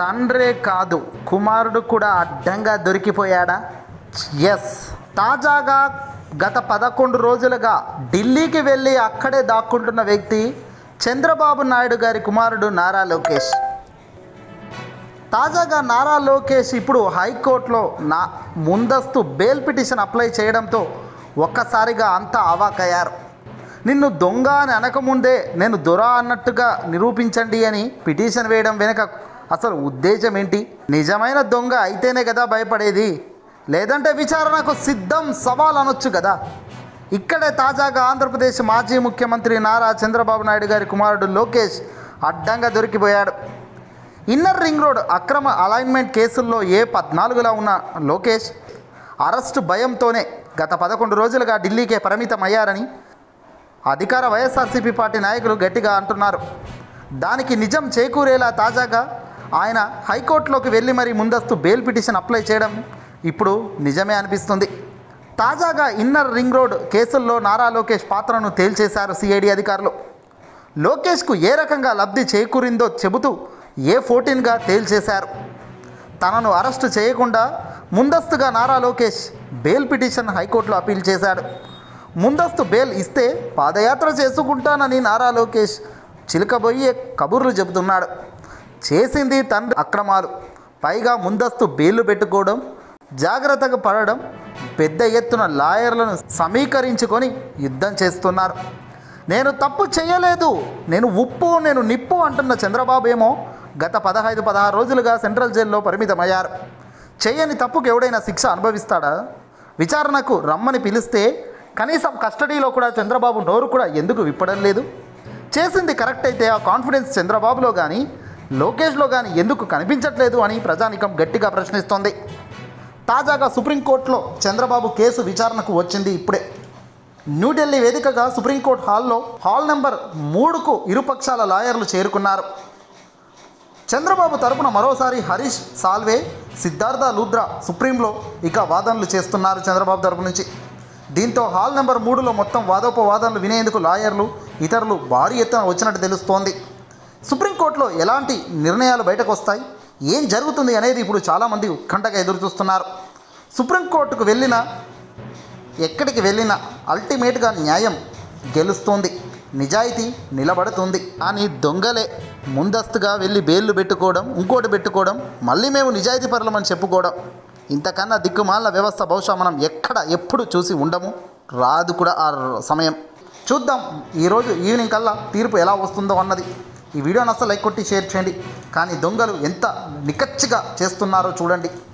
తండ్రే కాదు కుమారుడు కూడా అడ్డంగా దొరికిపోయాడా ఎస్ తాజాగా గత పదకొండు రోజులుగా ఢిల్లీకి వెళ్ళి అక్కడే దాక్కుంటున్న వ్యక్తి చంద్రబాబు నాయుడు గారి కుమారుడు నారా లోకేష్ తాజాగా నారా లోకేష్ ఇప్పుడు హైకోర్టులో నా ముందస్తు బెయిల్ పిటిషన్ అప్లై చేయడంతో ఒక్కసారిగా అంతా అవాకయ్యారు నిన్ను దొంగ అని అనకముందే నేను దొర అన్నట్టుగా నిరూపించండి అని పిటిషన్ వేయడం వెనుక అసలు ఉద్దేశం ఏంటి నిజమైన దొంగ అయితేనే కదా భయపడేది లేదంటే విచారణకు సిద్ధం సవాల్ అనొచ్చు కదా ఇక్కడే తాజాగా ఆంధ్రప్రదేశ్ మాజీ ముఖ్యమంత్రి నారా చంద్రబాబు నాయుడు గారి కుమారుడు లోకేష్ అడ్డంగా దొరికిపోయాడు ఇన్నర్ రింగ్ రోడ్ అక్రమ అలైన్మెంట్ కేసుల్లో ఏ పద్నాలుగులా ఉన్న లోకేష్ అరెస్టు భయంతోనే గత పదకొండు రోజులుగా ఢిల్లీకే పరిమితం అయ్యారని అధికార వైఎస్ఆర్సీపీ పార్టీ నాయకులు గట్టిగా అంటున్నారు దానికి నిజం చేకూరేలా తాజాగా ఆయన హైకోర్టులోకి వెళ్ళి మరీ ముందస్తు బెయిల్ పిటిషన్ అప్లై చేయడం ఇప్పుడు నిజమే అనిపిస్తుంది తాజాగా ఇన్నర్ రింగ్ రోడ్ కేసుల్లో నారా లోకేష్ పాత్రను తేల్చేశారు సిఐడి అధికారులు లోకేష్కు ఏ రకంగా లబ్ధి చేకూరిందో చెబుతూ ఏ ఫోర్టీన్గా తేల్చేశారు తనను అరెస్టు చేయకుండా ముందస్తుగా నారా లోకేష్ బెయిల్ పిటిషన్ హైకోర్టులో అప్పీల్ చేశాడు ముందస్తు బెయిల్ ఇస్తే పాదయాత్ర చేసుకుంటానని నారా లోకేష్ చిలకబోయే కబుర్లు చెబుతున్నాడు చేసింది తండ్రి అక్రమాలు పైగా ముందస్తు బెయిల్ పెట్టుకోవడం జాగ్రత్తగా పడడం పెద్ద ఎత్తున లాయర్లను సమీకరించుకొని యుద్ధం చేస్తున్నారు నేను తప్పు చేయలేదు నేను ఉప్పు నేను నిప్పు అంటున్న చంద్రబాబు ఏమో గత పదహైదు పదహారు రోజులుగా సెంట్రల్ జైల్లో పరిమితమయ్యారు చేయని తప్పుకు ఎవడైనా శిక్ష అనుభవిస్తాడా విచారణకు రమ్మని పిలిస్తే కనీసం కస్టడీలో కూడా చంద్రబాబు నోరు కూడా ఎందుకు విప్పడం లేదు చేసింది కరెక్ట్ అయితే ఆ కాన్ఫిడెన్స్ చంద్రబాబులో కానీ లోకేష్లో కానీ ఎందుకు కనిపించట్లేదు అని ప్రజానికం గట్టిగా ప్రశ్నిస్తోంది తాజాగా సుప్రీంకోర్టులో చంద్రబాబు కేసు విచారణకు వచ్చింది ఇప్పుడే న్యూఢిల్లీ వేదికగా సుప్రీంకోర్టు హాల్లో హాల్ నెంబర్ మూడుకు ఇరుపక్షాల లాయర్లు చేరుకున్నారు చంద్రబాబు తరపున మరోసారి హరీష్ సాల్వే సిద్ధార్థ లూద్రా సుప్రీంలో ఇక వాదనలు చేస్తున్నారు చంద్రబాబు తరపు నుంచి దీంతో హాల్ నెంబర్ మూడులో మొత్తం వాదోపవాదనలు వినేందుకు లాయర్లు ఇతరులు భారీ ఎత్తున వచ్చినట్టు తెలుస్తోంది సుప్రీంకోర్టులో ఎలాంటి నిర్ణయాలు బయటకు వస్తాయి ఏం జరుగుతుంది అనేది ఇప్పుడు చాలామంది ఉత్కంఠగా ఎదురు చూస్తున్నారు సుప్రీంకోర్టుకు వెళ్ళిన ఎక్కడికి వెళ్ళినా అల్టిమేట్గా న్యాయం గెలుస్తుంది నిజాయితీ నిలబడుతుంది కానీ దొంగలే ముందస్తుగా వెళ్ళి బెయిల్లు పెట్టుకోవడం ఇంకోటి పెట్టుకోవడం మళ్ళీ మేము నిజాయితీ పరులమని చెప్పుకోవడం ఇంతకన్నా దిక్కుమాల వ్యవస్థ బహుశా మనం ఎక్కడ ఎప్పుడు చూసి ఉండము రాదు కూడా ఆ సమయం చూద్దాం ఈరోజు ఈవినింగ్ కల్లా తీర్పు ఎలా వస్తుందో అన్నది ఈ వీడియోని అసలు లైక్ కొట్టి షేర్ చేయండి కానీ దొంగలు ఎంత నికచ్చిగా చేస్తున్నారో చూడండి